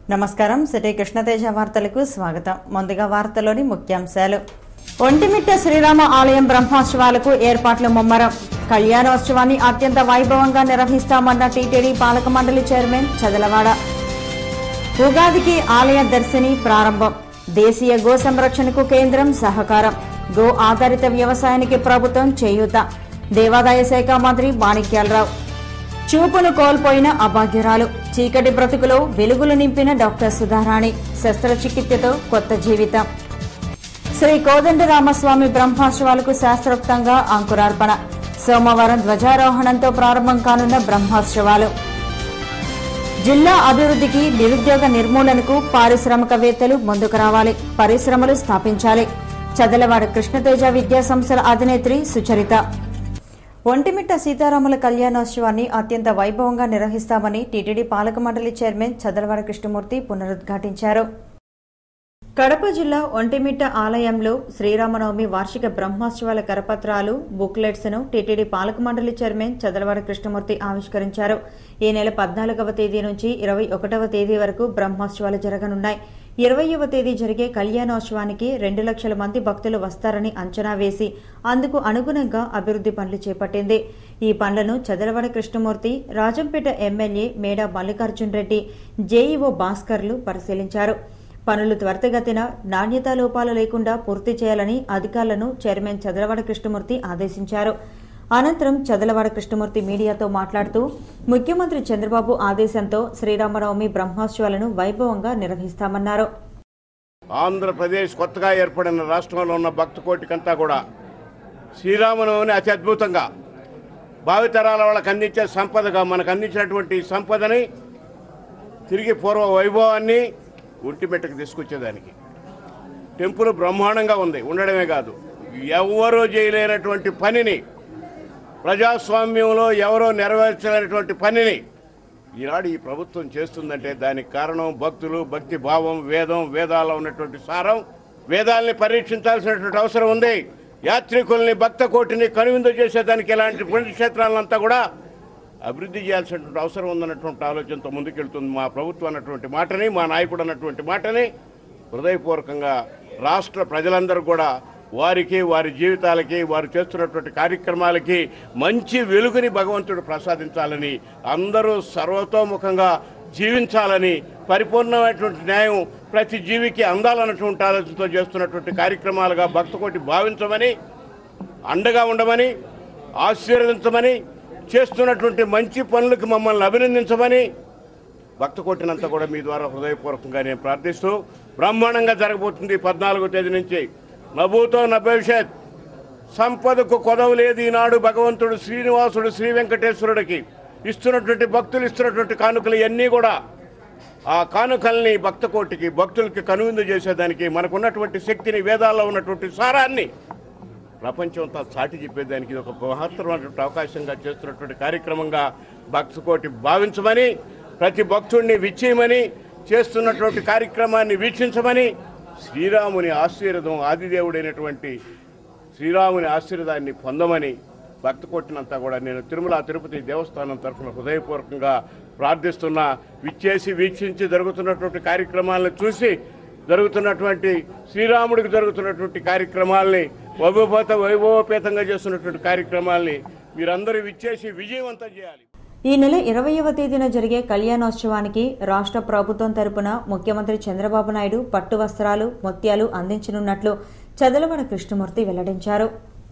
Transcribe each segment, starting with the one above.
నమస్కారం సిటీ కృష్ణతేజ వార్తలకు స్వాగతం ముందుగా వార్తలోని ముఖ్యాంశాలు ఒంటిమిట్ట శ్రీరామ ఆలయం బ్రహ్మోత్సవాలకు ఏర్పాట్లు ముమ్మరం కళ్యాణోత్సవాన్ని అత్యంత వైభవంగా నిర్వహిస్తామన్న టీటీడీ పాలక మండలి చైర్మన్ చదలవాడ ఉగాదికి ఆలయ దర్శిని ప్రారంభం దేశీయ గో సంరక్షణకు కేంద్రం సహకారం గో ఆధారిత వ్యవసాయానికి ప్రభుత్వం చేయూత దేవాదాయ శాఖ మంత్రి మాణిక్యాలరావు చూపును కోల్పోయిన అభాగ్యురాలు చీకటి బ్రతుకులో వెలుగులు నింపిన డాక్టర్ సుధారాణి శస్త్రచికిత్సతో కొత్త జీవితం శ్రీ కోదండరామస్వామి బ్రహ్మోత్సవాలకు శాస్త్రోక్తంగా అంకురార్పణ సోమవారం ధ్వజారోహణంతో ప్రారంభం కానున్న బ్రహ్మోత్సవాలు జిల్లా అభివృద్ధికి నిరుద్యోగ నిర్మూలనకు పారిశ్రామికవేత్తలు ముందుకు రావాలి పరిశ్రమలు స్థాపించాలి చదలవాడ కృష్ణతేజ విద్యా సంస్థల అధినేత్రి సుచరిత ఒంటిమిట్ట సీతారాముల కళ్యాణోత్సవాన్ని అత్యంత వైభవంగా నిర్వహిస్తామని టీటీడీ పాలక మండలి చైర్మన్ చదలవాడ కృష్ణమూర్తి పునరుద్ఘాటించారు కడప జిల్లా ఒంటిమిట్ట ఆలయంలో శ్రీరామనవమి వార్షిక బ్రహ్మోత్సవాల కరపత్రాలు బుక్లెట్స్ ను టీటీడీ పాలక మండలి చైర్మన్ చదలవాడ కృష్ణమూర్తి ఆవిష్కరించారు ఈ నెల పద్నాలుగవ తేదీ నుంచి ఇరవై ఒకటవ తేదీ వరకు బ్రహ్మోత్సవాలు జరగనున్నాయి ఇరవయవ తేదీ జరిగే కళ్యాణోత్సవానికి రెండు లక్షల మంది భక్తులు వస్తారని అంచనా వేసి అందుకు అనుగుణంగా అభివృద్ది పనులు చేపట్టింది ఈ పనులను చదలవాడ కృష్ణమూర్తి రాజంపేట ఎమ్మెల్యే మేడా మల్లికార్జున్ రెడ్డి జేఈఓ భాస్కర్లు పరిశీలించారు పనులు త్వరితగతిన నాణ్యతా లోపాలు లేకుండా పూర్తి చేయాలని అధికారులను చైర్మన్ చదలవాడ కృష్ణమూర్తి ఆదేశించారు అనంతరం చదలవాడ కృష్ణమూర్తి మీడియాతో మాట్లాడుతూ ముఖ్యమంత్రి చంద్రబాబు ఆదేశంతో శ్రీరామనవమి బ్రహ్మోత్సవాలను వైభవంగా నిర్వహిస్తామన్నారు ఆంధ్రప్రదేశ్ కొత్తగా ఏర్పడిన రాష్ట్రంలో ఉన్న భక్త కోటికంతా కూడా శ్రీరామనవమిని అతి అద్భుతంగా భావితరాల వాళ్ళకి అందించే సంపదగా మనకు అందించినటువంటి ఈ సంపదని తిరిగి పూర్వ వైభవాన్ని ఒంటిమెట్టకు తీసుకొచ్చేదానికి టెంపుల్ బ్రహ్మాండంగా ఉంది ఉండడమే కాదు ఎవరూ చేయలేనటువంటి పనిని ప్రజాస్వామ్యంలో ఎవరో నెరవేర్చలేనటువంటి పనిని ఈనాడు ఈ ప్రభుత్వం చేస్తుందంటే దానికి కారణం భక్తులు భక్తి భావం వేదం వేదాల్లో ఉన్నటువంటి సారం వేదాల్ని పరీక్షించాల్సినటువంటి అవసరం ఉంది యాత్రికుల్ని భక్త కోటిని కనువిందు చేసేదానికి ఇలాంటి పుణ్యక్షేత్రాలంతా కూడా అభివృద్ధి చేయాల్సినటువంటి అవసరం ఉందన్నటువంటి ఆలోచనతో ముందుకెళ్తుంది మా ప్రభుత్వం అన్నటువంటి మాటని మా నాయకుడు అన్నటువంటి మాటని హృదయపూర్వకంగా రాష్ట్ర ప్రజలందరూ కూడా వారికి వారి జీవితాలకి వారు చేస్తున్నటువంటి కార్యక్రమాలకి మంచి వెలుగుని భగవంతుడు ప్రసాదించాలని అందరూ సర్వతోముఖంగా జీవించాలని పరిపూర్ణమైనటువంటి న్యాయం ప్రతి జీవికి అందాలన్నటువంటి ఆలోచనతో చేస్తున్నటువంటి కార్యక్రమాలుగా భక్తకోటి భావించమని అండగా ఉండమని ఆశీర్వదించమని చేస్తున్నటువంటి మంచి పనులకు మమ్మల్ని అభినందించమని భక్త కొట్టినంత కూడా మీ ద్వారా హృదయపూర్వకంగా నేను ప్రార్థిస్తూ బ్రహ్మాండంగా జరగబోతుంది పద్నాలుగో తేదీ నుంచి నభూతో నభవిష్యత్ సంపదకు కొదవ లేదు ఈనాడు భగవంతుడు శ్రీనివాసుడు శ్రీ వెంకటేశ్వరుడికి ఇస్తున్నటువంటి భక్తులు ఇస్తున్నటువంటి కానుకలు ఇవన్నీ కూడా ఆ కానుకల్ని భక్త కోటికి భక్తులకి కనువిందు చేసేదానికి మనకున్నటువంటి శక్తిని వేదాల్లో ఉన్నటువంటి సారాన్ని ప్రపంచంతో చాటి చెప్పేదానికి ఇది ఒక మహత్తరమైనటువంటి అవకాశంగా చేస్తున్నటువంటి కార్యక్రమంగా భక్తకోటి భావించమని ప్రతి భక్తుడిని విచ్చేయమని చేస్తున్నటువంటి కార్యక్రమాన్ని వీక్షించమని శ్రీరాముని ఆశీర్వదం ఆదిదేవుడైనటువంటి శ్రీరాముని ఆశీర్వాదాన్ని పొందమని భక్త కొట్టినంతా కూడా నేను తిరుమల తిరుపతి దేవస్థానం తరఫున హృదయపూర్వకంగా ప్రార్థిస్తున్నా విచ్చేసి వీక్షించి జరుగుతున్నటువంటి కార్యక్రమాలను చూసి జరుగుతున్నటువంటి శ్రీరాముడికి జరుగుతున్నటువంటి కార్యక్రమాల్ని వైభవత వైభవపేతంగా చేస్తున్నటువంటి కార్యక్రమాల్ని మీరందరూ విచ్చేసి విజయవంతం చేయాలి ఈ నెల ఇరవయవ తేదీన జరిగే కళ్యాణోత్సవానికి రాష్ట్ర ప్రభుత్వం తరపున ముఖ్యమంత్రి చంద్రబాబు నాయుడు పట్టు వస్త్రాలు ముత్యాలు అందించనున్నట్లు చదలవడ కృష్ణమూర్తి వెల్లడించారు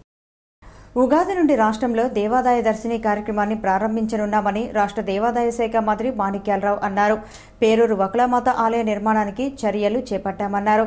ఉగాది నుండి రాష్ట్రంలో దేవాదాయ దర్శిని కార్యక్రమాన్ని ప్రారంభించనున్నామని రాష్ట్ర దేవాదాయ శాఖ మంత్రి మాణిక్యాలరావు అన్నారు పేరూరు వకులామాత ఆలయ నిర్మాణానికి చర్యలు చేపట్టామన్నారు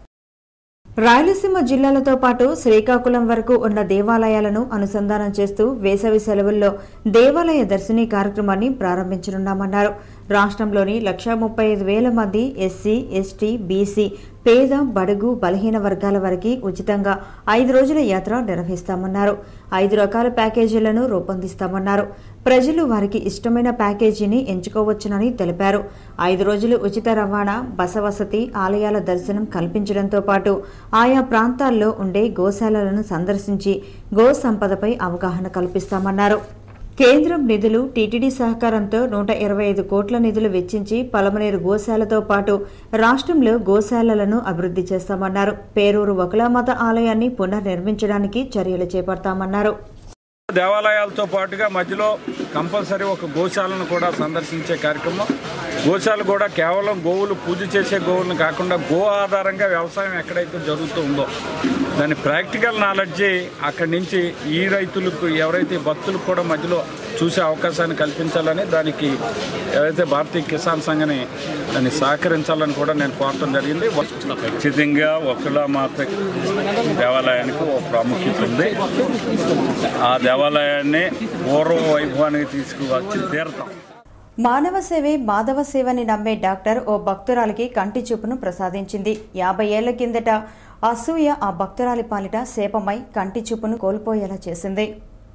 రాయలసీమ జిల్లాలతో పాటు శ్రీకాకుళం వరకు ఉన్న దేవాలయాలను అనుసంధానం చేస్తూ వేసవి సెలవుల్లో దేవాలయ దర్శిని కార్యక్రమాన్ని ప్రారంభించనున్నామన్నారు రాష్ట్రంలోని లక్షా ముప్పై ఐదు వేల మంది ఎస్సీ ఎస్టీ బీసీ పేద బడుగు బలహీన వర్గాల వారికి ఉచితంగా ఐదు రోజుల యాత్ర నిర్వహిస్తామన్నారు ఐదు రకాల ప్యాకేజీలను రూపొందిస్తామన్నారు ప్రజలు వారికి ఇష్టమైన ప్యాకేజీని ఎంచుకోవచ్చునని తెలిపారు ఐదు రోజులు ఉచిత రవాణా బస వసతి ఆలయాల దర్శనం కల్పించడంతో పాటు ఆయా ప్రాంతాల్లో ఉండే గోశాలలను సందర్శించి గో సంపదపై అవగాహన కల్పిస్తామన్నారు కేంద్రం నిధులు టీటీడీ సహకారంతో నూట ఇరవై ఐదు కోట్ల నిధులు వెచ్చించి పలమనేరు గోశాలతో పాటు రాష్ట్రంలో గోశాలలను అభివృద్ధి చేస్తామన్నారు పేరూరు వకులామాత ఆలయాన్ని పునర్నిర్మించడానికి చర్యలు చేపడతామన్నారు దేవాలయాలతో పాటుగా మధ్యలో కంపల్సరీ ఒక గోశాలను కూడా సందర్శించే కార్యక్రమం గోశాల కూడా కేవలం గోవులు పూజ చేసే గోవులను కాకుండా గో ఆధారంగా వ్యవసాయం ఎక్కడైతే జరుగుతూ ఉందో దాని ప్రాక్టికల్ నాలెడ్జి అక్కడి నుంచి ఈ రైతులకు ఎవరైతే భక్తులకు కూడా మధ్యలో చూసే అవకాశాన్ని కల్పించాలని దానికి ఏదైతే భారతీయ కిసాన్ సంఘని దాన్ని సహకరించాలని కూడా నేను కోరటం జరిగింది ఖచ్చితంగా ఒకలామాత దేవాలయానికి ఒక ప్రాముఖ్యత ఉంది ఆ దేవాలయాన్ని పూర్వ వైభవానికి తీసుకువచ్చి తీరుతాం మానవ సేవే మాధవ సేవని నమ్మే డాక్టర్ ఓ భక్తురాలికి కంటి చూపును ప్రసాదించింది యాభై ఏళ్ల కిందట అసూయ ఆ భక్తురాలి పాలిట శాపమై కంటి చూపును కోల్పోయేలా చేసింది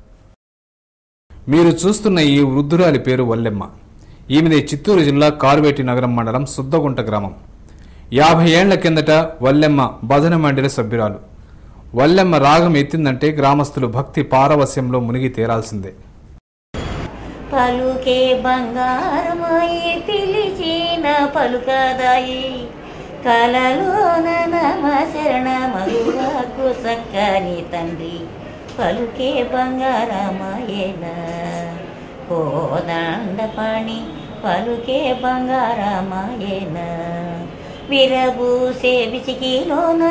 మీరు చూస్తున్న ఈ వృద్ధురాలి పేరు వల్లెమ్మ ఈమెది చిత్తూరు జిల్లా కారువేటి నగరం మండలం సుద్దగుంట గ్రామం యాభై ఏండ్ల కిందట వల్లెమ్మ భజన మండలి సభ్యురాలు వల్లెమ్మ రాగం ఎత్తిందంటే గ్రామస్తులు భక్తి పారవస్యంలో మునిగి తేరాల్సిందే పలుకే బంగారమాయి పిలిచిన పలుకదాయి కలలోన నమ శరణ మగువాకు సక్కని తండ్రి పలుకే బంగారమాయేన కోదండపాణి పలుకే బంగారమాయేన విరబూసే బిచికిలోన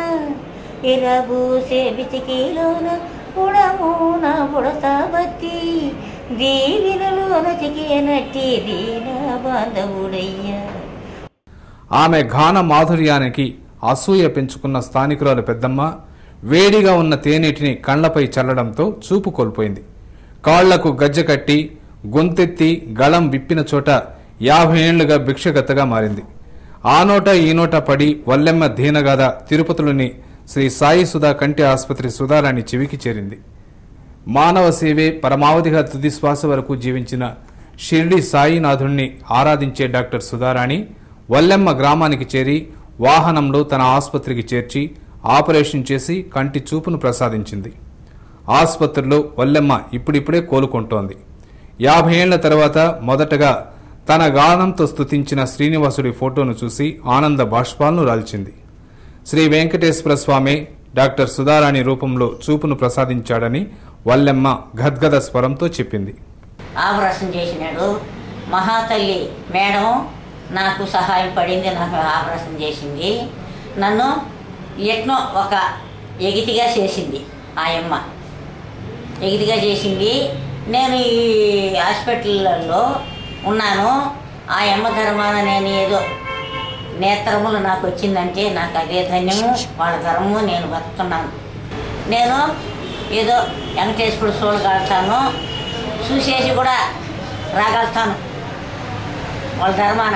విరబూసే బిచికిలోన పుడమూన పుడతా బత్తి దీవినలోన చికేనట్టి దీన బాంధవుడయ్యా ఆమె గాన మాధుర్యానికి అసూయ పెంచుకున్న స్థానికురాలు పెద్దమ్మ వేడిగా ఉన్న తేనీటిని కళ్లపై చల్లడంతో చూపు కోల్పోయింది కాళ్లకు గజ్జె కట్టి గొంతెత్తి గళం విప్పిన చోట యాభై ఏళ్లుగా భిక్షగతగా మారింది ఆ నోట ఈ నోట పడి వల్లెమ్మ దీనగాథ తిరుపతిలోని శ్రీ సాయి సుధా కంటి ఆసుపత్రి సుధారాణి చెవికి చేరింది మానవ సేవే పరమావధిగా తుది శ్వాస వరకు జీవించిన షిర్డి సాయినాథుణ్ణి ఆరాధించే డాక్టర్ సుధారాణి వల్లెమ్మ గ్రామానికి చేరి వాహనంలో తన ఆసుపత్రికి చేర్చి ఆపరేషన్ చేసి కంటి చూపును ప్రసాదించింది ఆసుపత్రిలో వల్లెమ్మ ఇప్పుడిప్పుడే కోలుకుంటోంది యాభై ఏళ్ల తర్వాత మొదటగా తన గానంతో స్తుతించిన శ్రీనివాసుడి ఫోటోను చూసి ఆనంద బాష్పాలను రాల్చింది శ్రీ వెంకటేశ్వర స్వామి డాక్టర్ సుధారాణి రూపంలో చూపును ప్రసాదించాడని వల్లెమ్మ గద్గద స్వరంతో చెప్పింది ఆపరేషన్ చేసినాడు మహాతల్లి మేడం నాకు సహాయం పడింది నాకు ఆపరేషన్ చేసింది నన్ను ఎట్నో ఒక ఎగితిగా చేసింది ఆ అమ్మ ఎగితిగా చేసింది నేను ఈ హాస్పిటల్లో ఉన్నాను ఆ అమ్మ ధర్మాన నేను ఏదో నేత్రములు నాకు వచ్చిందంటే నాకు అదే ధన్యము వాళ్ళ ధర్మము నేను బతుకుతున్నాను నేను ఏదో వెంకటేశ్వరుడు చూడగలుగుతాను చూసేసి కూడా రాగలుగుతాను వాళ్ళ ధర్మాన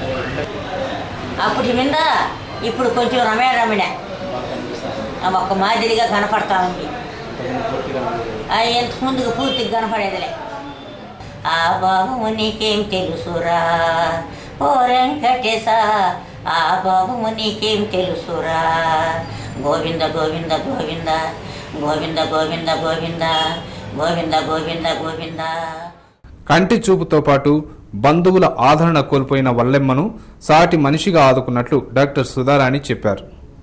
అప్పటి మీద ఇప్పుడు కొంచెం రమే రమిణ ఒక మాదిరిగా కనపడతా ఉంది అది ఎంత ముందుకు పూర్తిగా కనపడేదిలే ఆ బాబు నీకేం తెలుసురా ఓ వెంకటేశ ఆ బాబు నీకేం తెలుసురా గోవింద గోవింద గోవింద గోవింద గోవింద గోవింద గోవింద గోవింద గోవింద కంటి చూపుతో పాటు బంధువుల ఆదరణ కోల్పోయిన వల్లెమ్మను సాటి మనిషిగా ఆదుకున్నట్లు డాక్టర్ సుధారాణి చెప్పారు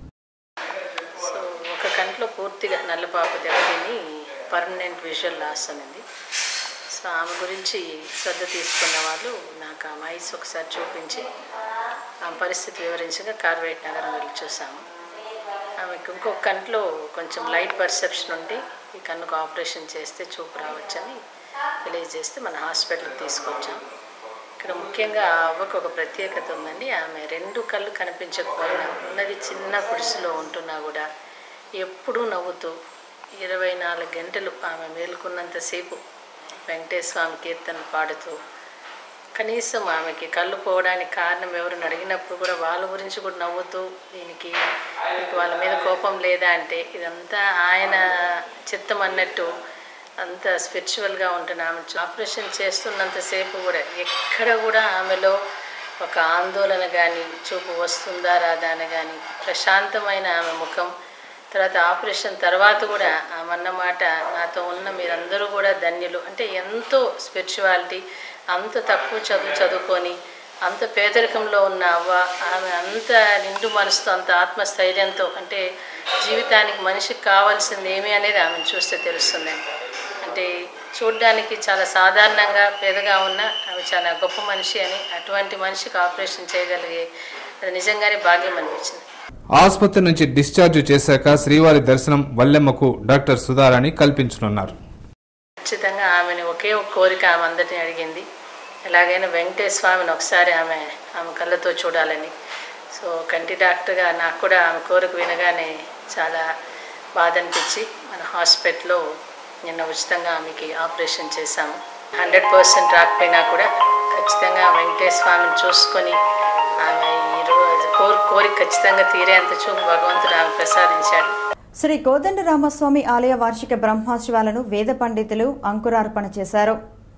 సో ఒక కంట్లో పూర్తిగా నల్లపాప దెబ్బతిని పర్మనెంట్ విజువల్ లాస్ అనేది సో ఆమె గురించి శ్రద్ధ తీసుకున్న వాళ్ళు నాకు ఆమె ఐస్ ఒకసారి చూపించి ఆమె పరిస్థితి వివరించగా కార్వేట్ నగరం వెళ్ళి చూసాము ఆమెకు ఇంకొక కంట్లో కొంచెం లైట్ పర్సెప్షన్ ఉండి ఈ కన్నుకు ఆపరేషన్ చేస్తే చూపు రావచ్చని తెలియజేస్తే మన హాస్పిటల్కి తీసుకొచ్చాం ఇక్కడ ముఖ్యంగా ఆ అవ్వకు ఒక ప్రత్యేకత ఉందండి ఆమె రెండు కళ్ళు కనిపించకపోయినా ఉన్నది చిన్న గుడిసెలో ఉంటున్నా కూడా ఎప్పుడూ నవ్వుతూ ఇరవై నాలుగు గంటలు ఆమె మేలుకున్నంతసేపు వెంకటేశ్వర స్వామి కీర్తనలు పాడుతూ కనీసం ఆమెకి కళ్ళు పోవడానికి కారణం ఎవరిని అడిగినప్పుడు కూడా వాళ్ళ గురించి కూడా నవ్వుతూ దీనికి మీకు వాళ్ళ మీద కోపం లేదా అంటే ఇదంతా ఆయన చిత్తం అన్నట్టు అంత స్పిరిచువల్గా ఉంటుంది ఆమె ఆపరేషన్ చేస్తున్నంతసేపు కూడా ఎక్కడ కూడా ఆమెలో ఒక ఆందోళన కానీ చూపు వస్తుందా రాదా అని కానీ ప్రశాంతమైన ఆమె ముఖం తర్వాత ఆపరేషన్ తర్వాత కూడా ఆమె అన్నమాట నాతో ఉన్న మీరందరూ కూడా ధన్యులు అంటే ఎంతో స్పిరిచువాలిటీ అంత తక్కువ చదువు చదువుకొని అంత పేదరికంలో ఉన్న అవ్వ ఆమె అంత నిండు మనసుతో అంత ఆత్మస్థైర్యంతో అంటే జీవితానికి మనిషికి కావాల్సింది ఏమి అనేది ఆమెను చూస్తే తెలుస్తుందండి అంటే చూడ్డానికి చాలా సాధారణంగా పేదగా ఉన్న ఆమె చాలా గొప్ప మనిషి అని అటువంటి మనిషికి ఆపరేషన్ చేయగలిగే అది నిజంగానే భాగ్యం అనిపించింది ఆసుపత్రి నుంచి డిశ్చార్జ్ చేశాక శ్రీవారి దర్శనం వల్లెమ్మకు డాక్టర్ సుధారాణి కల్పించనున్నారు ఖచ్చితంగా ఆమెని ఒకే ఒక కోరిక ఆమె అందరినీ అడిగింది ఎలాగైనా వెంకటేశ్వర స్వామిని ఒకసారి ఆమె ఆమె కళ్ళతో చూడాలని సో కంటి డాక్టర్గా నాకు కూడా ఆమె కోరిక వినగానే చాలా బాధ అనిపించి మన హాస్పిటల్లో నిన్న ఉచితంగా ఆమెకి ఆపరేషన్ చేశాము హండ్రెడ్ పర్సెంట్ రాకపోయినా కూడా ఖచ్చితంగా వెంకటేశ్వర స్వామిని చూసుకొని ఆమె ఈరోజు కోరి కోరిక ఖచ్చితంగా తీరేంత చూపు భగవంతుడు ఆమె ప్రసాదించాడు శ్రీ కోదండరామస్వామి ఆలయ వార్షిక బ్రహ్మోత్సవాలను వేద పండితులు అంకురార్పణ చేశారు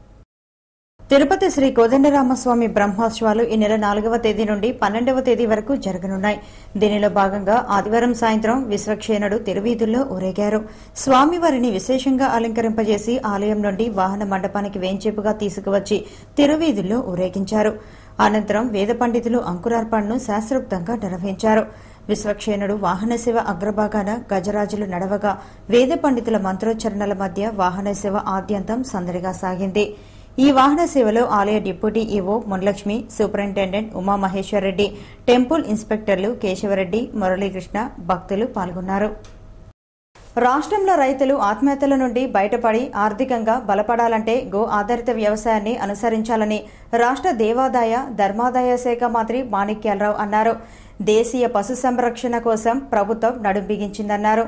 తిరుపతి శ్రీ కోదండరామస్వామి బ్రహ్మోత్సవాలు ఈ నెల నాలుగవ తేదీ నుండి పన్నెండవ తేదీ వరకు జరగనున్నాయి దీనిలో భాగంగా ఆదివారం సాయంత్రం విశ్వక్షేణుడు తిరువీధుల్లో ఊరేగారు స్వామివారిని విశేషంగా అలంకరింపజేసి ఆలయం నుండి వాహన మండపానికి వేంచేపుగా తీసుకువచ్చి తిరువీధుల్లో ఊరేగించారు అనంతరం వేద పండితులు అంకురార్పణను శాస్త్రోక్తంగా నిర్వహించారు విశ్వక్షేణుడు వాహన సేవ అగ్రభాగాన గజరాజులు నడవగా వేద పండితుల మంత్రోచ్చరణల మధ్య వాహన సేవ ఆద్యంతం సందడిగా సాగింది ఈ వాహన సేవలో ఆలయ deputy EO Munalakshmi superintendent Umamaheswarareddy temple ఇన్స్పెక్టర్లు కేశవరెడ్డి మురళీకృష్ణ భక్తులు పాల్గొన్నారు రాష్ట్రంలో రైతులు ఆత్మహత్యల నుండి బయటపడి ఆర్థికంగా బలపడాలంటే గో ఆధారిత వ్యవసాయాన్ని అనుసరించాలని రాష్ట్ర దేవాదాయ ధర్మాదాయ శాఖ మంత్రి మాణిక్యాలరావు అన్నారు దేశీయ పశు సంరక్షణ కోసం ప్రభుత్వం నడుం బిగించిందన్నారు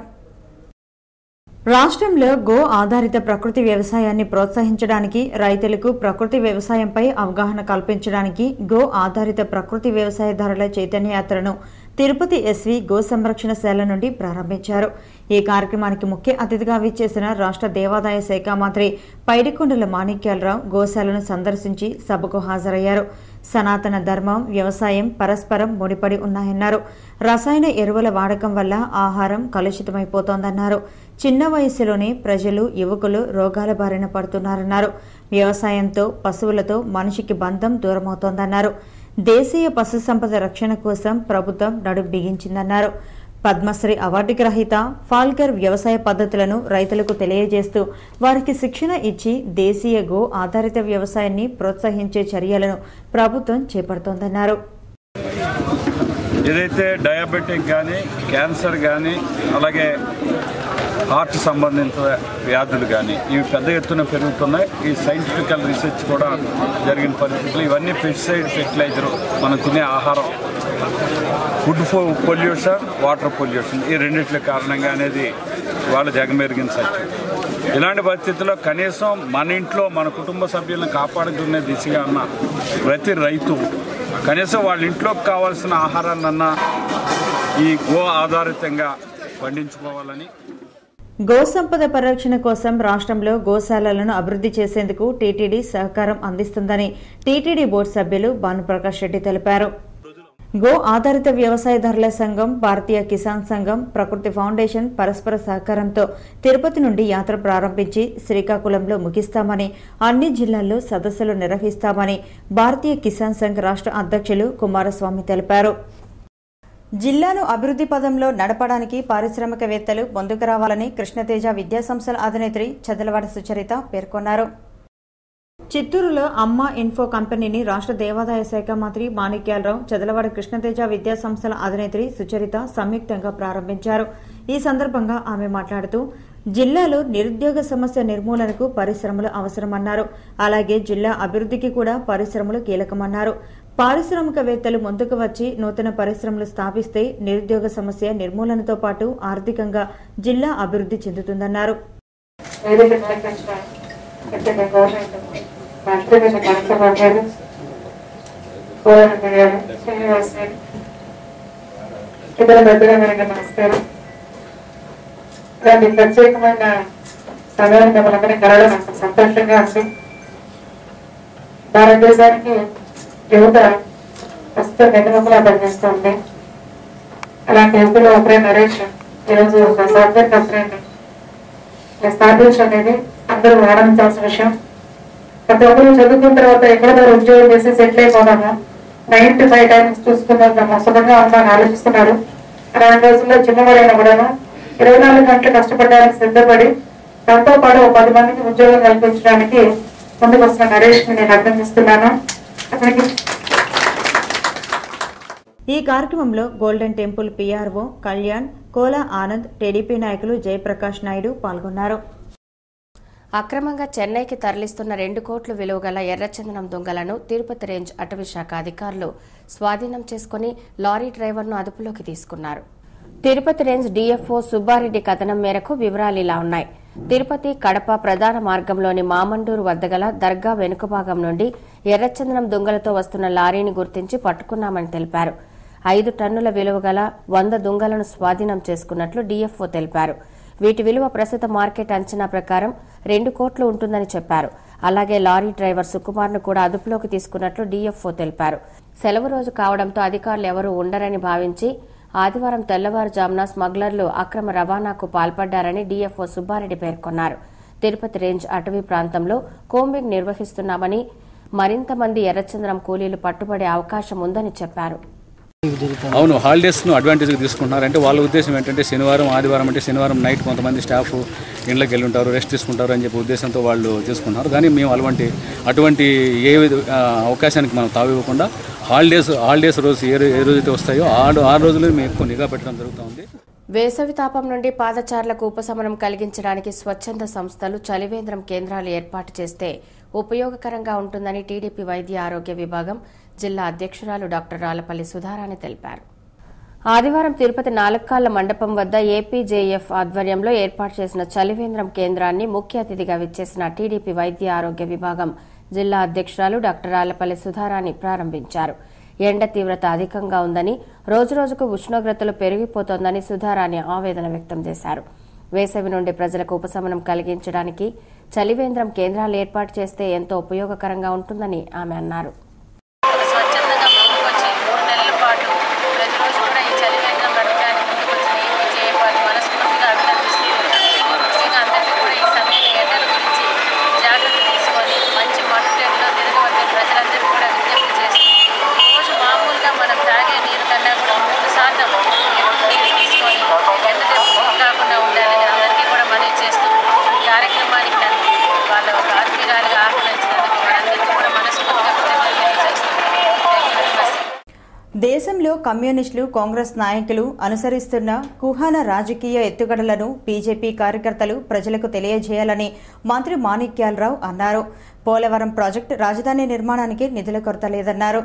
రాష్ట్రంలో గో ఆధారిత ప్రకృతి వ్యవసాయాన్ని ప్రోత్సహించడానికి రైతులకు ప్రకృతి వ్యవసాయంపై అవగాహన కల్పించడానికి గో ఆధారిత ప్రకృతి వ్యవసాయదారుల చైతన్య యాత్రను తిరుపతి ఎస్వి గో సంరక్షణ శాల నుండి ప్రారంభించారు ఈ కార్యక్రమానికి ముఖ్య అతిథిగా విచ్చేసిన రాష్ట్ర దేవాదాయ శాఖ మంత్రి పైడికొండల మాణిక్యాలరావు గోశాలను సందర్శించి సభకు హాజరయ్యారు సనాతన ధర్మం వ్యవసాయం పరస్పరం ముడిపడి ఉన్నాయన్నారు రసాయన ఎరువుల వాడకం వల్ల ఆహారం కలుషితమైపోతోందన్నారు చిన్న వయసులోనే ప్రజలు యువకులు రోగాల బారిన పడుతున్నారన్నారు వ్యవసాయంతో పశువులతో మనిషికి బంధం దూరమవుతోందన్నారు దేశీయ పశు సంపద రక్షణ కోసం ప్రభుత్వం నడుం బిగించిందన్నారు పద్మశ్రీ అవార్డు గ్రహీత ఫాల్కర్ వ్యవసాయ పద్ధతులను రైతులకు తెలియజేస్తూ వారికి శిక్షణ ఇచ్చి దేశీయ గో ఆధారిత వ్యవసాయాన్ని ప్రోత్సహించే చర్యలను ప్రభుత్వం చేపడుతోందన్నారు ఏదైతే డయాబెటిక్ కానీ క్యాన్సర్ కానీ అలాగే హార్ట్ సంబంధిత వ్యాధులు కానీ ఇవి పెద్ద ఎత్తున పెరుగుతున్నాయి ఈ సైంటిఫికల్ రీసెర్చ్ కూడా జరిగిన పరిస్థితులు ఇవన్నీ పెస్టిసైడ్ ఫెర్టిలైజర్ మనం తినే ఆహారం ఫుడ్ పొల్యూషన్ వాటర్ పొల్యూషన్ ఈ రెండిట్ల కారణంగా అనేది వాళ్ళ జగమెరిగిన సత్యం ఇలాంటి పరిస్థితుల్లో కనీసం మన ఇంట్లో మన కుటుంబ సభ్యులను కాపాడుకునే దిశగా ఉన్న ప్రతి రైతు కనీసం వాళ్ళ ఇంట్లోకి కావాల్సిన ఆహారాన్నన్నా ఈ గో ఆధారితంగా పండించుకోవాలని గో సంపద పరిరక్షణ కోసం రాష్ట్రంలో గోశాలలను అభివృద్ధి చేసేందుకు టీటీడీ సహకారం అందిస్తుందని టీటీడీ బోర్డు సభ్యులు భానుప్రకాష్ రెడ్డి తెలిపారు గో ఆధారిత వ్యవసాయదారుల సంఘం భారతీయ కిసాన్ సంఘం ప్రకృతి ఫౌండేషన్ పరస్పర సహకారంతో తిరుపతి నుండి యాత్ర ప్రారంభించి శ్రీకాకుళంలో ముగిస్తామని అన్ని జిల్లాల్లో సదస్సులు నిర్వహిస్తామని భారతీయ కిసాన్ సంఘ్ రాష్ట్ర అధ్యక్షులు కుమారస్వామి తెలిపారు జిల్లాను అభివృద్ధి పదంలో నడపడానికి పారిశ్రామికవేత్తలు ముందుకు రావాలని కృష్ణతేజ విద్యాసంస్థల అధినేత్రి చదలవాడ సుచరిత పేర్కొన్నారు చిత్తూరులో అమ్మ ఇన్ఫో కంపెనీని రాష్ట్ర దేవాదాయ శాఖ మంత్రి మాణిక్యాలరావు చదలవాడ కృష్ణతేజ విద్యాసంస్థల అధినేత్రి సుచరిత సంయుక్తంగా ప్రారంభించారు ఈ సందర్భంగా ఆమె మాట్లాడుతూ జిల్లాలో నిరుద్యోగ సమస్య నిర్మూలనకు పరిశ్రమలు అవసరమన్నారు అలాగే జిల్లా అభివృద్ధికి కూడా పరిశ్రమలు కీలకమన్నారు పారిశ్రామికవేత్తలు ముందుకు వచ్చి నూతన పరిశ్రమలు స్థాపిస్తే నిరుద్యోగ సమస్య నిర్మూలనతో పాటు ఆర్థికంగా జిల్లా అభివృద్ధి చెందుతుందన్నారు వేదిక అలంకరించిన పెద్దగా గవర్నమెంట్ మంత్రి గారు కనకబాబు గారు కోరండి గారు శ్రీనివాస్ గారు ఇతర పెద్దగా గారికి నమస్కారం ఇలాంటి ప్రత్యేకమైన సమయాన్ని మిమ్మల్ని కలవడం నాకు సంతోషంగా ఉంది భారతదేశానికి యువత ప్రస్తుతం వెన్నుముకలా పనిచేస్తుంది అలాంటి యువతలో ఒకరే నరేష్ ఈరోజు ఒక సాఫ్ట్వేర్ కంపెనీని స్థాపించడం అనేది అందరూ ఆనందించాల్సిన విషయం ప్రతి ఒక్కరు చదువుకున్న తర్వాత ఎక్కడ ఉద్యోగం చేసి సెటిల్ అయిపోదాము నైన్ టు ఫైవ్ టైమ్స్ చూసుకుందాం సుఖంగా ఉందని ఆలోచిస్తున్నారు అలాంటి రోజుల్లో చిన్నవాడైనా కూడాను ఇరవై నాలుగు గంటలు కష్టపడడానికి సిద్ధపడి దాంతో పాటు ఒక పది మందికి ఉద్యోగం కల్పించడానికి ముందుకు వస్తున్న నరేష్ నేను అభినందిస్తున్నాను అతనికి ఈ కార్యక్రమంలో golden temple PRO Kalyan Kola Anand TDP నాయకులు జయప్రకాష్ నాయుడు పాల్గొన్నారు అక్రమంగా చెన్నైకి తరలిస్తున్న రెండు కోట్ల విలువ గల ఎర్రచందనం దొంగలను తిరుపతి రేంజ్ అటవీ శాఖ అధికారులు స్వాధీనం చేసుకుని లారీ డ్రైవర్ను అదుపులోకి తీసుకున్నారు తిరుపతి రేంజ్ డీఎఫ్ఓ సుబ్బారెడ్డి కథనం మేరకు వివరాలు ఇలా ఉన్నాయి తిరుపతి కడప ప్రధాన మార్గంలోని మామండూరు వద్ద గల దర్గా వెనుక భాగం నుండి ఎర్రచందనం దొంగలతో వస్తున్న లారీని గుర్తించి పట్టుకున్నామని తెలిపారు ఐదు టన్నుల విలువ గల వంద దుంగలను స్వాధీనం చేసుకున్నట్లు డీఎఫ్ఓ తెలిపారు వీటి విలువ ప్రస్తుత మార్కెట్ అంచనా ప్రకారం రెండు కోట్లు ఉంటుందని చెప్పారు అలాగే లారీ డ్రైవర్ సుకుమార్ను కూడా అదుపులోకి తీసుకున్నట్లు డీఎఫ్ఓ తెలిపారు సెలవు రోజు కావడంతో అధికారులు ఎవరూ ఉండరని భావించి ఆదివారం తెల్లవారుజామున స్మగ్లర్లు అక్రమ రవాణాకు పాల్పడ్డారని డీఎఫ్ఓ సుబ్బారెడ్డి పేర్కొన్నారు తిరుపతి రేంజ్ అటవీ ప్రాంతంలో కోంబింగ్ నిర్వహిస్తున్నామని మరింత మంది ఎర్రచంద్రం కూలీలు పట్టుబడే అవకాశం ఉందని చెప్పారు అవును హాలిడేస్ను అడ్వాంటేజ్గా తీసుకుంటున్నారు అంటే వాళ్ళ ఉద్దేశం ఏంటంటే శనివారం ఆదివారం అంటే శనివారం నైట్ కొంతమంది స్టాఫ్ ఇండ్లకి వెళ్ళి ఉంటారు రెస్ట్ తీసుకుంటారు అని చెప్పి ఉద్దేశంతో వాళ్ళు తీసుకుంటున్నారు కానీ మేము అటువంటి అటువంటి ఏ విధ- ఆ, అవకాశానికి మనం తావివ్వకుండా హాలిడేస్ హాలిడేస్ రోజు ఏ రో- ఏ రోజైతే వస్తాయో ఆ ఆ రోజులు మేము ఎక్కువ నిఘా పెట్టడం జరుగుతుంది వేసవి తాపం నుండి పాదచారులకు ఉపశమనం కలిగించడానికి స్వచ్ఛంద సంస్థలు చలివేంద్రం కేంద్రాలు ఏర్పాటు చేస్తే ఉపయోగకరంగా ఉంటుందని టీడీపీ వైద్య ఆరోగ్య విభాగం జిల్లా అధ్యక్షురాలు డాక్టర్ రాలపల్లి సుధారాణి తెలిపారు ఆదివారం తిరుపతి నాలుక్కాళ్ల మండపం వద్ద ఏపీజేఎఫ్ ఆధ్వర్యంలో ఏర్పాటు చేసిన చలివేంద్రం కేంద్రాన్ని ముఖ్య అతిథిగా విచ్చేసిన టీడీపీ వైద్య ఆరోగ్య విభాగం జిల్లా అధ్యక్షురాలు డాక్టర్ రాలపల్లి సుధారాణి ప్రారంభించారు ఎండ తీవ్రత అధికంగా ఉందని రోజురోజుకు ఉష్ణోగ్రతలు పెరిగిపోతోందని సుధారాణి ఆవేదన వ్యక్తం చేశారు వేసవి నుండి ప్రజలకు ఉపశమనం కలిగించడానికి చలివేంద్రం కేంద్రాలు ఏర్పాటు చేస్తే ఎంతో ఉపయోగకరంగా ఉంటుందని ఆమె అన్నారు స్వచ్ఛందంగా ముందుకొచ్చి మూడు నెలల పాటు ప్రతిరోజు కూడా ఈ చలివేంద్రం గడపడానికి ముందుకొచ్చిన ఏపీజేఎఫ్ వారిని మనస్ఫూర్తిగా అభినందిస్తున్నాను ముఖ్యంగా అందరికీ కూడా ఈ సమయంలో ఎండల గురించి జాగ్రత్త తీసుకొని మంచి మట్టుటెంలో తిరగవద్దని ప్రజలందరికీ కూడా విజ్ఞప్తి చేస్తూ రోజు మామూలుగా మనం తాగే నీరు కన్నా కూడా మూడు శాతం ఎక్కువ నీరు తీసుకొని ఎండ దెబ్బ కాకుండా ఉండాలని అందరికీ కూడా మనవి చేస్తూ ఈ కార్యక్రమానికి నన్ను వాళ్ళ ఒక ఆత్మీయురాలుగా ఆహ్వానించినందుకు వారందరికీ కూడా మనస్ఫూర్తిగా కృతజ్ఞతలు తెలియజేస్తున్నాను థ్యాంక్ యూ వెరీ మచ్ దేశంలో కమ్యూనిస్టులు కాంగ్రెస్ నాయకులు అనుసరిస్తున్న కుహాన రాజకీయ ఎత్తుగడలను బీజేపీ కార్యకర్తలు ప్రజలకు తెలియజేయాలని మంత్రి మాణిక్యాలరావు అన్నారు పోలవరం ప్రాజెక్టు రాజధాని నిర్మాణానికి నిధుల కొరత లేదన్నారు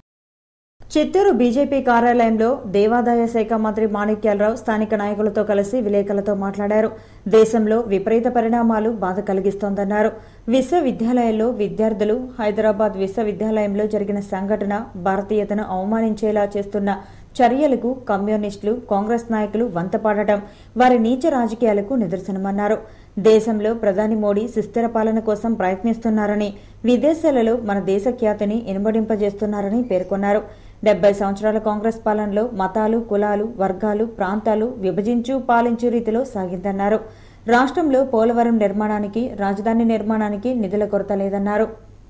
చిత్తూరు బీజేపీ కార్యాలయంలో దేవాదాయ శాఖ మంత్రి మాణిక్యాలరావు స్థానిక నాయకులతో కలిసి విలేకరులతో మాట్లాడారు దేశంలో విపరీత పరిణామాలు బాధ కలిగిస్తోందన్నారు విశ్వవిద్యాలయాల్లో విద్యార్థులు హైదరాబాద్ విశ్వవిద్యాలయంలో జరిగిన సంఘటన భారతీయతను అవమానించేలా చేస్తున్న చర్యలకు కమ్యూనిస్టులు కాంగ్రెస్ నాయకులు వంతపాడటం వారి నీచ రాజకీయాలకు నిదర్శనమన్నారు దేశంలో ప్రధాని మోడీ సుస్థిర పాలన కోసం ప్రయత్నిస్తున్నారని విదేశాలలో మన దేశ ఖ్యాతిని ఇనుమడింపజేస్తున్నారని పేర్కొన్నారు డెబ్బై సంవత్సరాల కాంగ్రెస్ పాలనలో మతాలు కులాలు వర్గాలు ప్రాంతాలు విభజించు పాలించు రీతిలో సాగిందన్నారు రాష్ట్రంలో పోలవరం నిర్మాణానికి రాజధాని నిర్మాణానికి నిధుల కొరత లేదన్నారు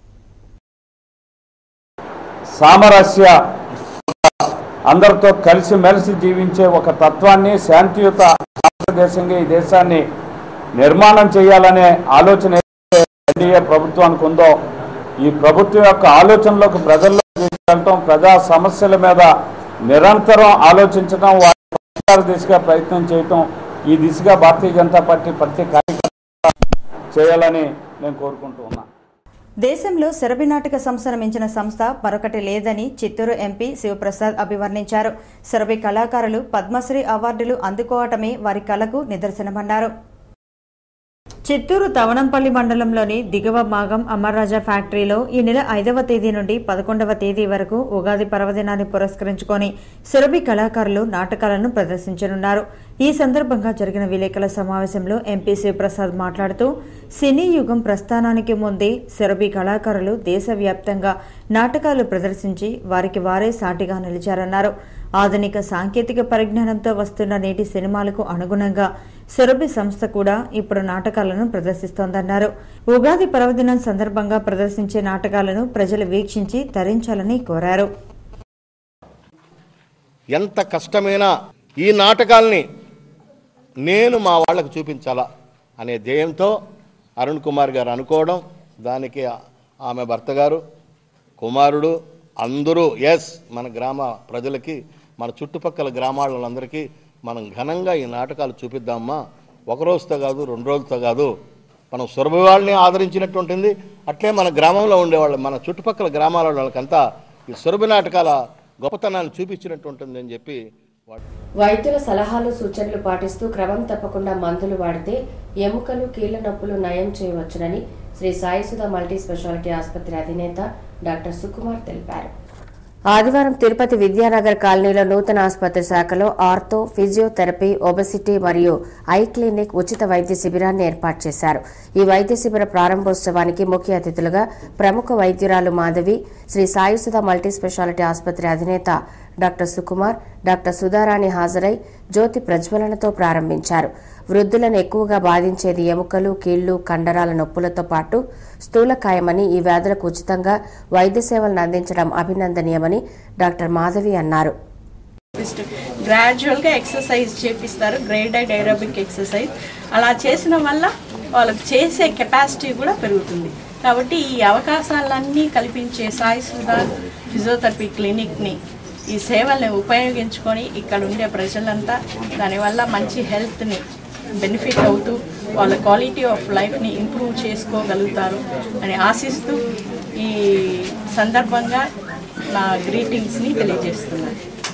సామరస్య అందరితో కలిసిమెలిసి జీవించే ఒక తత్వాన్ని శాంతియుత భారతదేశంగా ఈ దేశాన్ని నిర్మాణం చేయాలనే ఆలోచన ఏదైతే ఎన్డీఏ ప్రభుత్వానికి ఉందో ఈ ప్రభుత్వం యొక్క ఆలోచనలోకి ప్రజల్లో తీసుకెళ్ళటం ప్రజా సమస్యల మీద నిరంతరం ఆలోచించడం వాటి పరిష్కార దిశగా ప్రయత్నం చేయటం ఈ దిశగా భారతీయ జనతా పార్టీ ప్రతి కార్యకర్త చేయాలని నేను కోరుకుంటూ ఉన్నాను దేశంలో శరభి నాటక సంస్థను మించిన సంస్థ మరొకటి లేదని చిత్తూరు ఎంపీ శివప్రసాద్ అభివర్ణించారు శరభి కళాకారులు పద్మశ్రీ అవార్డులు అందుకోవటమే వారి కళకు నిదర్శనమన్నారు చిత్తూరు తవణంపల్లి మండలంలోని దిగువ భాగం అమర్రాజా ఫ్యాక్టరీలో ఈ నెల ఐదవ తేదీ నుండి పదకొండవ తేదీ వరకు ఉగాది పర్వదినాన్ని పురస్కరించుకొని సురభి కళాకారులు నాటకాలను ప్రదర్శించనున్నారు ఈ సందర్భంగా జరిగిన విలేకరుల సమావేశంలో ఎంపీ శివప్రసాద్ మాట్లాడుతూ సినీ యుగం ప్రస్థానానికి ముందే సురభి కళాకారులు దేశవ్యాప్తంగా నాటకాలు ప్రదర్శించి వారికి వారే సాటిగా నిలిచారన్నారు ఆధునిక సాంకేతిక పరిజ్ఞానంతో వస్తున్న నేటి సినిమాలకు అనుగుణంగా సురభి సంస్థ కూడా ఇప్పుడు నాటకాలను ప్రదర్శిస్తోందన్నారు ఉగాది పర్వదినం సందర్భంగా ప్రదర్శించే నాటకాలను ప్రజలు వీక్షించి తరించాలని కోరారు ఎంత కష్టమైనా ఈ నాటకాల్ని నేను మా వాళ్ళకు చూపించాలా అనే ధ్యేయంతో అరుణ్ కుమార్ గారు అనుకోవడం దానికి ఆమె భర్త గారు కుమారుడు అందరూ ఎస్ మన గ్రామ ప్రజలకి మన చుట్టుపక్కల గ్రామాలందరికీ మనం ఘనంగా ఈ నాటకాలు చూపిద్దామా ఒక రోజుతో కాదు రెండు రోజులతో కాదు మనం సురభ వాళ్ళని ఆదరించినట్టు ఉంటుంది అట్లే మన గ్రామంలో ఉండేవాళ్ళు మన చుట్టుపక్కల గ్రామాల వాళ్ళకంతా ఈ సురభి నాటకాల గొప్పతనాన్ని చూపించినట్టు ఉంటుందని చెప్పి వాళ్ళు వైద్యుల సలహాలు సూచనలు పాటిస్తూ క్రమం తప్పకుండా మందులు వాడితే ఎముకలు కీళ్ల నొప్పులు నయం చేయవచ్చునని శ్రీ సాయిసుధ మల్టీ స్పెషాలిటీ ఆసుపత్రి అధినేత డాక్టర్ సుకుమార్ తెలిపారు ఆదివారం తిరుపతి విద్యానగర్ కాలనీలో నూతన ఆసుపత్రి శాఖలో ఆర్థో ఫిజియోథెరపీ ఒబెసిటీ మరియు ఐ క్లినిక్ ఉచిత వైద్య శిబిరాన్ని ఏర్పాటు చేశారు ఈ వైద్య శిబిర ప్రారంభోత్సవానికి ముఖ్య అతిథులుగా ప్రముఖ వైద్యురాలు మాధవి శ్రీ సాయిసుధ మల్టీ స్పెషాలిటీ ఆసుపత్రి అధినేత డాక్టర్ సుకుమార్ డాక్టర్ సుధారాణి హాజరై జ్యోతి ప్రజ్వలనతో ప్రారంభించారు వృద్ధులను ఎక్కువగా బాధించేది ఎముకలు కీళ్లు కండరాల నొప్పులతో పాటు స్థూలకాయమని ఈ వ్యాధులకు ఉచితంగా వైద్య సేవలను అందించడం అభినందనీయమని డాక్టర్ మాధవి అన్నారు గ్రాడ్యువల్గా ఎక్సర్సైజ్ చేపిస్తారు గ్రేడెడ్ ఏరోబిక్ ఎక్సర్సైజ్ అలా చేసిన వల్ల వాళ్ళకి చేసే కెపాసిటీ కూడా పెరుగుతుంది కాబట్టి ఈ అవకాశాలన్నీ కల్పించే సాయి సుధా ఫిజియోథెరపీ క్లినిక్ని ఈ సేవల్ని ఉపయోగించుకొని ఇక్కడ ఉండే ప్రజలంతా దానివల్ల మంచి హెల్త్ని బెనిఫిట్ అవుతూ వాళ్ళ క్వాలిటీ ఆఫ్ లైఫ్ని ఇంప్రూవ్ చేసుకోగలుగుతారు అని ఆశిస్తూ ఈ సందర్భంగా నా గ్రీటింగ్స్ని తెలియజేస్తున్నాను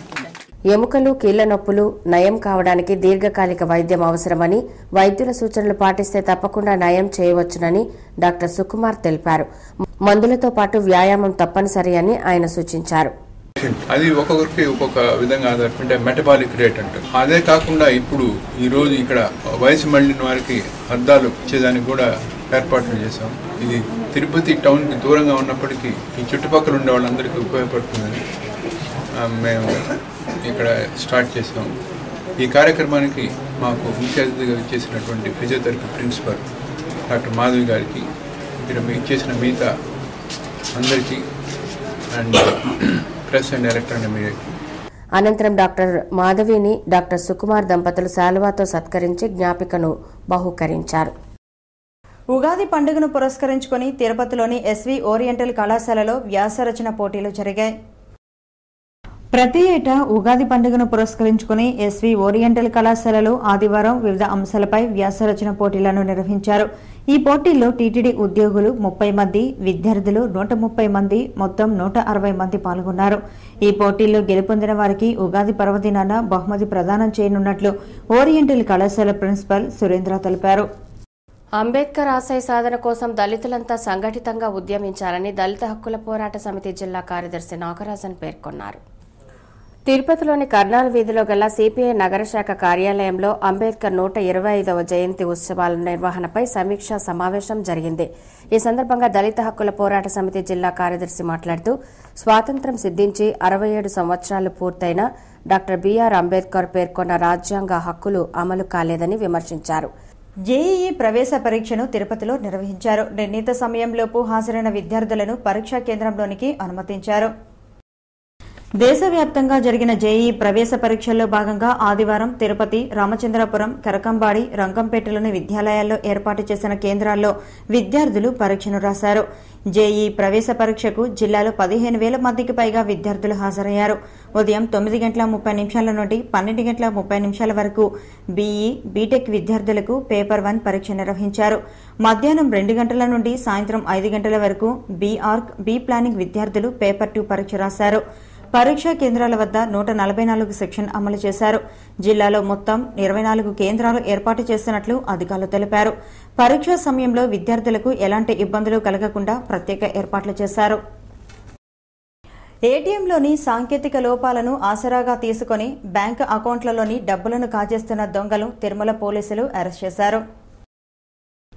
ఎముకలు కీళ్ల నొప్పులు నయం కావడానికి దీర్ఘకాలిక వైద్యం అవసరమని వైద్యుల సూచనలు పాటిస్తే తప్పకుండా నయం చేయవచ్చునని డాక్టర్ సుకుమార్ తెలిపారు మందులతో పాటు వ్యాయామం తప్పనిసరి అని ఆయన సూచించారు అది ఒక్కొక్కరికి ఒక్కొక్క విధంగా ఆధారపడి మెటబాలిక్ రేట్ అంటారు అదే కాకుండా ఇప్పుడు ఈ రోజు ఇక్కడ వయసు మళ్ళిన వారికి అద్దాలు ఇచ్చేదానికి కూడా ఏర్పాట్లు చేశాం ఇది తిరుపతి టౌన్కి దూరంగా ఉన్నప్పటికీ ఈ చుట్టుపక్కల ఉండే వాళ్ళందరికీ ఉపయోగపడుతుందని ఆ, మేము ఇక్కడ స్టార్ట్ చేసాం ఈ కార్యక్రమానికి మాకు ముఖ్య అతిథిగా ఇచ్చేసినటువంటి ఫిజియోథెరపీ ప్రిన్సిపల్ డాక్టర్ మాధవి గారికి ఇక్కడ మీ ఇచ్చేసిన మిగతా అందరికీ అండ్ ప్రెస్ అండ్ ఎలక్ట్రానిక్ మీడియాకి అనంతరం డాక్టర్ మాధవిని డాక్టర్ సుకుమార్ దంపతులు శాలువాతో సత్కరించి జ్ఞాపికను బహూకరించారు ఉగాది పండుగను పురస్కరించుకొని తిరుపతిలోని ఎస్వి ఓరియంటల్ కళాశాలలో వ్యాసరచన పోటీలు జరిగాయి ప్రతి ఏటా ఉగాది పండుగను పురస్కరించుకుని ఎస్వి ఓరియంటల్ కళాశాలలో ఆదివారం వివిధ అంశాలపై వ్యాసరచన పోటీలను నిర్వహించారు ఈ పోటీల్లో టీటీడీ ఉద్యోగులు ముప్పై మంది విద్యార్థులు నూట ముప్పై మంది మొత్తం నూట అరవై మంది పాల్గొన్నారు ఈ పోటీల్లో గెలుపొందిన వారికి ఉగాది పర్వదినాన బహుమతి ప్రదానం చేయనున్నట్లు ఓరియంటల్ కళాశాల ప్రిన్సిపల్ సురేంద్ర తెలిపారు అంబేద్కర్ ఆశయ సాధన కోసం దళితులంతా సంఘటితంగా ఉద్యమించాలని దళిత హక్కుల పోరాట సమితి జిల్లా కార్యదర్శి నాగరాజన్ పేర్కొన్నారు తిరుపతిలోని కర్నాల్ వీధిలో గల సిపిఐ నగర శాఖ కార్యాలయంలో అంబేద్కర్ నూట ఇరవై ఐదవ జయంతి ఉత్సవాల నిర్వహణపై సమీక్షా సమావేశం జరిగింది ఈ సందర్భంగా దళిత హక్కుల పోరాట సమితి జిల్లా కార్యదర్శి మాట్లాడుతూ స్వాతంత్ర్యం సిద్ధించి అరవై ఏడు సంవత్సరాలు పూర్తయిన డాక్టర్ బీఆర్ అంబేద్కర్ పేర్కొన్న రాజ్యాంగ హక్కులు అమలు కాలేదని విమర్శించారు జేఈఈ ప్రవేశ పరీక్షను తిరుపతిలో నిర్వహించారు నిర్ణీత సమయంలోపు హాజరైన విద్యార్థులను పరీక్షా కేంద్రంలోనికి అనుమతించారు దేశవ్యాప్తంగా జరిగిన జేఈ ప్రవేశ పరీక్షల్లో భాగంగా ఆదివారం తిరుపతి రామచంద్రపురం కరకంబాడి రంగంపేటలోని విద్యాలయాల్లో ఏర్పాటు చేసిన కేంద్రాల్లో విద్యార్థులు పరీక్షను రాశారు జేఈ ప్రవేశ పరీక్షకు జిల్లాలో పదిహేను వేల మందికి పైగా విద్యార్థులు హాజరయ్యారు ఉదయం తొమ్మిది గంటల ముప్పై నిమిషాల నుండి పన్నెండు గంటల ముప్పై నిమిషాల వరకు బీఈ బీటెక్ విద్యార్థులకు పేపర్ వన్ పరీక్ష నిర్వహించారు మధ్యాహ్నం రెండు గంటల నుండి సాయంత్రం ఐదు గంటల వరకు బీ ఆర్క్ బీ ప్లానింగ్ విద్యార్థులు పేపర్ టూ పరీక్ష రాశారు పరీక్షా కేంద్రాల వద్ద నూట నలభై నాలుగు సెక్షన్ అమలు చేశారు జిల్లాలో మొత్తం ఇరవై నాలుగు కేంద్రాలు ఏర్పాటు చేస్తున్నట్లు అధికారులు తెలిపారు పరీక్షా సమయంలో విద్యార్థులకు ఎలాంటి ఇబ్బందులు కలగకుండా ప్రత్యేక ఏర్పాట్లు చేశారు ఏటీఎంలోని సాంకేతిక లోపాలను ఆసరాగా తీసుకుని బ్యాంకు అకౌంట్లలోని డబ్బులను కాజేస్తున్న దొంగలు తిరుమల పోలీసులు అరెస్ట్ చేశారు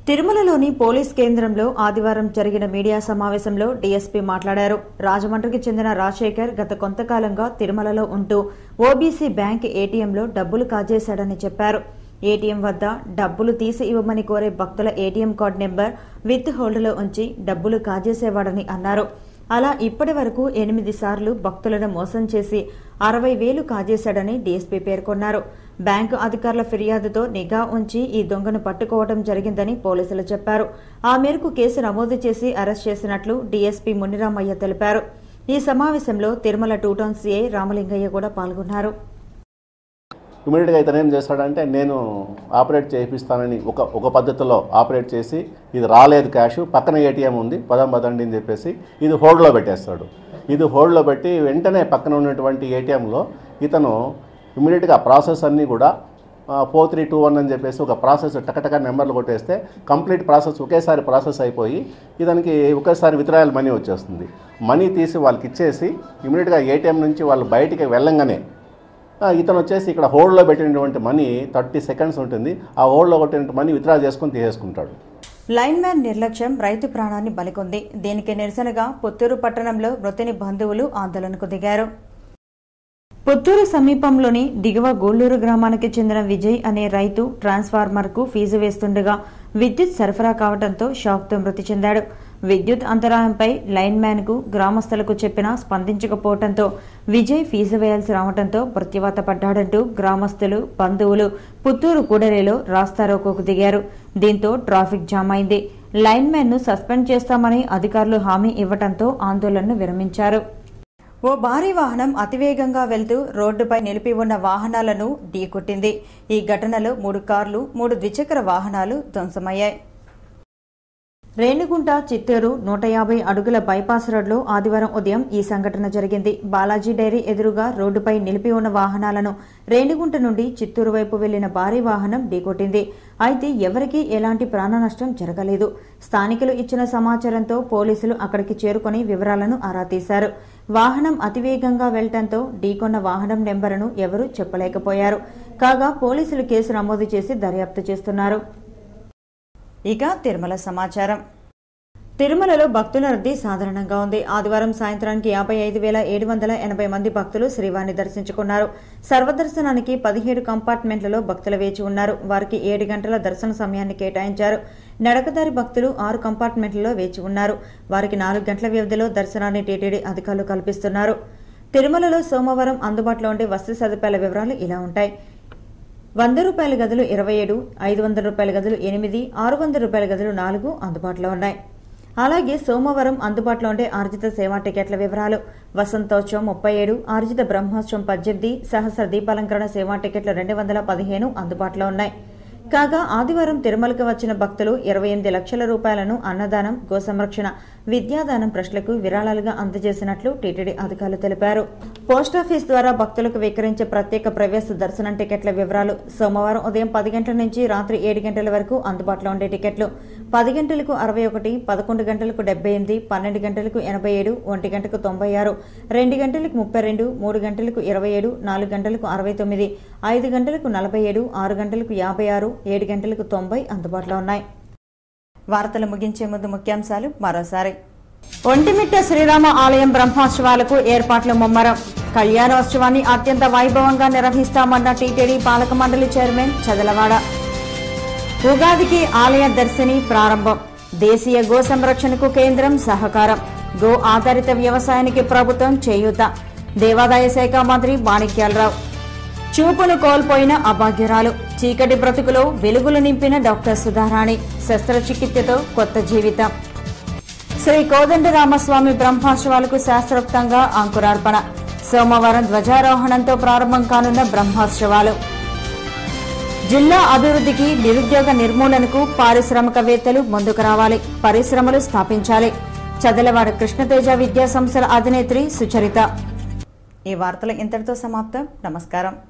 తిరుమలలోని పోలీస్ కేంద్రంలో ఆదివారం జరిగిన మీడియా సమావేశంలో డీఎస్పీ మాట్లాడారు రాజమండ్రికి చెందిన రాజశేఖర్ గత కొంతకాలంగా తిరుమలలో ఉంటూ ఓబీసీ బ్యాంక్ ఏటీఎంలో డబ్బులు కాజేశాడని చెప్పారు ఏటీఎం వద్ద డబ్బులు తీసి ఇవ్వమని కోరే భక్తుల ఏటీఎం కార్డు నెంబర్ విత్ హోల్డ్లో ఉంచి డబ్బులు కాజేసేవాడని అన్నారు అలా ఇప్పటి వరకు ఎనిమిది సార్లు భక్తులను మోసం చేసి అరవై వేలు కాజేశాడని డీఎస్పీ పేర్కొన్నారు బ్యాంకు అధికారుల ఫిర్యాదుతో నిఘా ఉంచి ఈ దొంగను పట్టుకోవడం జరిగిందని పోలీసులు చెప్పారు ఆ మేరకు కేసు నమోదు చేసి అరెస్ట్ చేసినట్లు డీఎస్పీ మునిరామయ్య తెలిపారు ఈ సమావేశంలో Tirumala two town CI Ramalingaiah కూడా పాల్గొన్నారు ఇమీడియట్గా ఇతను ఏం చేస్తాడంటే నేను ఆపరేట్ చేయిస్తానని ఒక ఒక పద్ధతిలో ఆపరేట్ చేసి ఇది రాలేదు క్యాష్ పక్కన ఏటీఎం ఉంది పదం పదండి అని చెప్పేసి ఇది హోల్డ్లో పెట్టేస్తాడు ఇది హోల్డ్లో పెట్టి వెంటనే పక్కన ఉన్నటువంటి ఏటీఎంలో ఇతను ఇమీడియట్గా ప్రాసెస్ అన్నీ కూడా ఫోర్ త్రీ టూ వన్ అని చెప్పేసి ఒక ప్రాసెస్ టకటక నెంబర్లు కొట్టేస్తే కంప్లీట్ ప్రాసెస్ ఒకేసారి ప్రాసెస్ అయిపోయి ఇతనికి ఒకేసారి విత్డ్రాయల్ మనీ వచ్చేస్తుంది మనీ తీసి వాళ్ళకి ఇచ్చేసి ఇమీడియట్గా ఏటీఎం నుంచి వాళ్ళు బయటికి వెళ్ళంగానే ఆ, ఇతను వచ్చేసి ఇక్కడ హోల్డ్లో పెట్టినటువంటి మనీ థర్టీ సెకండ్స్ ఉంటుంది ఆ హోల్డ్లో కొట్టిన మనీ విత్డ్రా చేసుకొని తీసేసుకుంటాడు లైన్ మ్యాన్ నిర్లక్ష్యం రైతు ప్రాణాన్ని బలికొంది దీనికి నిరసనగా పుత్తూరు పట్టణంలో మృతుని బంధువులు ఆందోళనకు దిగారు పుత్తూరు సమీపంలోని దిగువ గోళ్లూరు గ్రామానికి చెందిన విజయ్ అనే రైతు ట్రాన్స్ఫార్మర్కు ఫీజు వేస్తుండగా విద్యుత్ సరఫరా కావడంతో షాక్తో మృతి చెందాడు విద్యుత్ అంతరాయంపై లైన్ మ్యాన్ కు గ్రామస్తులకు చెప్పినా స్పందించకపోవడంతో విజయ్ ఫీజు వేయాల్సి రావడంతో మృత్యువాత పడ్డాడంటూ గ్రామస్తులు బంధువులు పుత్తూరు కూడలిలో రాస్తారోకోకు దిగారు దీంతో ట్రాఫిక్ జామ్ అయింది లైన్ మ్యాన్ ను సస్పెండ్ చేస్తామని అధికారులు హామీ ఇవ్వడంతో ఆందోళనను విరమించారు ఓ భారీ వాహనం అతివేగంగా వెళ్తూ రోడ్డుపై నిలిపి ఉన్న వాహనాలను ఢీకొట్టింది ఈ ఘటనలో మూడు కార్లు మూడు ద్విచక్ర వాహనాలు ధ్వంసమయ్యాయి రేణిగుంట చిత్తూరు నూట యాభై అడుగుల బైపాస్ రోడ్లో ఆదివారం ఉదయం ఈ సంఘటన జరిగింది బాలాజీ డైరీ ఎదురుగా రోడ్డుపై నిలిపి ఉన్న వాహనాలను రేణిగుంట నుండి చిత్తూరు వైపు వెళ్లిన భారీ వాహనం ఢీకొట్టింది అయితే ఎవరికీ ఎలాంటి ప్రాణ నష్టం జరగలేదు స్థానికులు ఇచ్చిన సమాచారంతో పోలీసులు అక్కడికి చేరుకుని వివరాలను ఆరా తీశారు వాహనం అతివేగంగా వెళ్లడంతో ఢీకొన్న వాహనం నెంబరును ఎవరూ చెప్పలేకపోయారు కాగా పోలీసులు కేసు నమోదు చేసి దర్యాప్తు చేస్తున్నారు ఇక తిరుమల సమాచారం తిరుమలలో భక్తుల రద్దీ సాధారణంగా ఉంది ఆదివారం సాయంత్రానికి యాభై ఐదు వేల ఏడు వందల ఎనభై మంది భక్తులు శ్రీవారిని దర్శించుకున్నారు సర్వదర్శనానికి పదిహేడు కంపార్ట్మెంట్లలో భక్తులు వేచి ఉన్నారు వారికి ఏడు గంటల దర్శన సమయాన్ని కేటాయించారు నడకదారి భక్తులు ఆరు కంపార్ట్మెంట్లలో వేచి ఉన్నారు వారికి నాలుగు గంటల వ్యవధిలో దర్శనాన్ని టీటీడీ అధికారులు కల్పిస్తున్నారు తిరుమలలో సోమవారం అందుబాటులో ఉండే వసతి సదుపాయాల వివరాలు ఇలా ఉంటాయి వంద రూపాయల గదులు ఇరవై ఏడు ఐదు వందల రూపాయల గదులు ఎనిమిది ఆరు వందల రూపాయల గదులు నాలుగు అందుబాటులో ఉన్నాయి అలాగే సోమవారం అందుబాటులో ఉండే ఆర్జిత సేవా టికెట్ల వివరాలు వసంతోత్సవం ముప్పై ఏడు ఆర్జిత బ్రహ్మోత్సవం పద్దెనిమిది సహస్ర దీపాలంకరణ సేవా టికెట్లు రెండు వందల పదిహేను అందుబాటులో ఉన్నాయి కాగా ఆదివారం తిరుమలకు వచ్చిన భక్తులు ఇరవై ఎనిమిది లక్షల రూపాయలను అన్నదానం గోసంరక్షణ విద్యాదానం ట్రస్టులకు విరాళాలుగా అందజేసినట్లు టీటీడీ అధికారులు తెలిపారు పోస్టాఫీస్ ద్వారా భక్తులకు విక్రయించే ప్రత్యేక ప్రవేశ దర్శనం టికెట్ల వివరాలు సోమవారం ఉదయం పది గంటల నుంచి రాత్రి ఏడు గంటల వరకు అందుబాటులో ఉండే టికెట్లు పది గంటలకు అరవై ఒకటి పదకొండు గంటలకు డెబ్బై ఎనిమిది పన్నెండు గంటలకు ఎనభై ఏడు ఒంటి గంటకు తొంభై ఆరు రెండు గంటలకు ముప్పై రెండు మూడు గంటలకు ఇరవై ఏడు నాలుగు గంటలకు అరవై తొమ్మిది ఐదు గంటలకు నలభై ఏడు ఆరు గంటలకు యాభై ఆరు ఏడు గంటలకు తొంభై అందుబాటులో ఉన్నాయి వార్తలు ముగించే ముందు ముఖ్యాంశాలు మరోసారి ఒంటిమిట్ట శ్రీరామ ఆలయం బ్రహ్మోత్సవాలకు ఏర్పాట్లు ముమ్మరం కళ్యాణోత్సవాన్ని అత్యంత వైభవంగా నిర్వహిస్తామన్న టీటీడీ పాలక మండలి చైర్మన్ చదలవాడ ఉగాదికి ఆలయ దర్శిని ప్రారంభం దేశీయ గో సంరక్షణకు కేంద్రం సహకారం గో ఆధారిత వ్యవసాయానికి ప్రభుత్వం చేయూత దేవాదాయ శాఖ మంత్రి మాణిక్యాలరావు చూపును కోల్పోయిన అభాగ్యురాలు చీకటి బ్రతుకులో వెలుగులు నింపిన డాక్టర్ సుధారాణి శస్త్రచికిత్సతో కొత్త జీవితం శ్రీ కోదండరామస్వామి బ్రహ్మోత్సవాలకు శాస్త్రోక్తంగా అంకురార్పణ సోమవారం ధ్వజారోహణంతో ప్రారంభం కానున్న బ్రహ్మోత్సవాలు జిల్లా అభివృద్ధికి నిరుద్యోగ నిర్మూలనకు పారిశ్రామికవేత్తలు ముందుకు రావాలి పరిశ్రమలు స్థాపించాలి చదలవాడ కృష్ణతేజ విద్యా సంస్థల అధినేత్రి సుచరిత ఈ వార్తలు ఇంతటితో సమాప్తం నమస్కారం